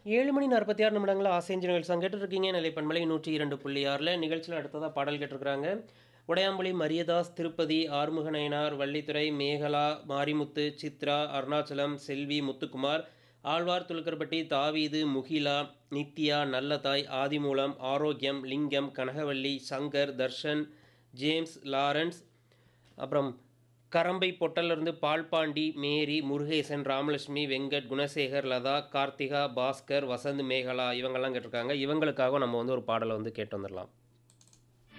ஏழு மணி நாற்பத்தி ஆறு நிமிடங்கள் ஆசேஞ்சு நிகழ்ச்சி கேட்டுருக்கீங்க நிலைப்பண்பலை நூற்றி இரண்டு புள்ளி ஆறில் நிகழ்ச்சியில் அடுத்ததாக பாடல் கேட்டிருக்கிறாங்க உடையாம்புலி மரியதாஸ் திருப்பதி ஆறுமுக நயனார் வள்ளித்துறை மேகலா மாரிமுத்து சித்ரா அருணாச்சலம் செல்வி முத்துக்குமார் ஆழ்வார் துலுக்கர்பட்டி தாவீது முகிலா நித்யா நல்லதாய் ஆதிமூலம் ஆரோக்கியம் லிங்கம் கனகவல்லி சங்கர் தர்ஷன் ஜேம்ஸ் லாரன்ஸ் அப்புறம் கரம்பை பொட்டலிருந்து பால்பாண்டி மேரி முருகேசன் ராமலட்சுமி வெங்கட் குணசேகர் லதா கார்த்திகா பாஸ்கர் வசந்த் மேகலா இவங்கெல்லாம் கேட்டிருக்காங்க இவங்களுக்காக நம்ம வந்து ஒரு பாடலை வந்து கேட்டு வந்துடலாம்